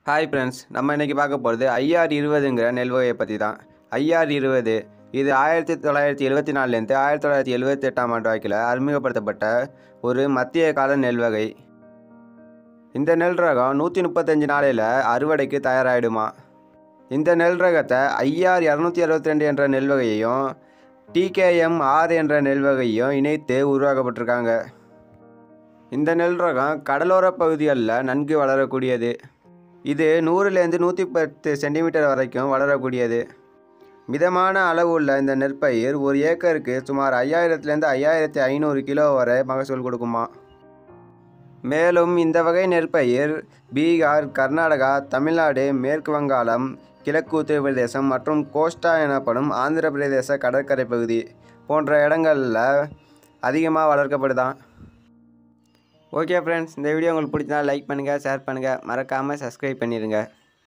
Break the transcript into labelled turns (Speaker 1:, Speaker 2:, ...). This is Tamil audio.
Speaker 1: ஹாய் ஃப்ரெண்ட்ஸ் நம்ம இன்றைக்கி பார்க்க போகிறது ஐஆர் இருபதுங்கிற நெல் வகையை பற்றி தான் ஐஆர் இருபது இது ஆயிரத்தி தொள்ளாயிரத்தி எழுபத்தி நாலுலேருந்து ஆயிரத்தி தொள்ளாயிரத்தி எழுபத்தி எட்டாம் ஆண்டு வாக்கில் அறிமுகப்படுத்தப்பட்ட ஒரு மத்திய கால நெல் வகை இந்த நெல் ரகம் நூற்றி முப்பத்தஞ்சு நாளையில் அறுவடைக்கு தயாராகிடுமா இந்த நெல் ரகத்தை ஐஆர் இரநூத்தி அறுபத்தி ரெண்டு என்ற நெல் வகையையும் டிகேஎம் ஆறு என்ற நெல் வகையையும் இணைத்து உருவாக்கப்பட்டிருக்காங்க இந்த நெல் ரகம் கடலோர பகுதிகளில் நன்கு வளரக்கூடியது இது நூறுலேருந்து நூற்றி பத்து சென்டிமீட்டர் வரைக்கும் வளரக்கூடியது மிதமான அளவு உள்ள இந்த நெற்பயிர் ஒரு ஏக்கருக்கு சுமார் ஐயாயிரத்துலேருந்து ஐயாயிரத்தி ஐநூறு கிலோ வரை மகசூல் கொடுக்குமா மேலும் இந்த வகை நெற்பயிர் பீகார் கர்நாடகா தமிழ்நாடு மேற்கு வங்காளம் கிழக்கு உத்தரப்பிரதேசம் மற்றும் கோஸ்டா எனப்படும் ஆந்திர பிரதேச கடற்கரை பகுதி போன்ற இடங்களில் அதிகமாக வளர்க்கப்படுதான் ஓகே ஃப்ரெண்ட்ஸ் இந்த வீடியோ உங்களுக்கு பிடிச்சா லைக் பண்ணுங்கள் ஷேர் பண்ணுங்கள் மறக்காமல் சப்ஸ்கிரைப் பண்ணிடுங்க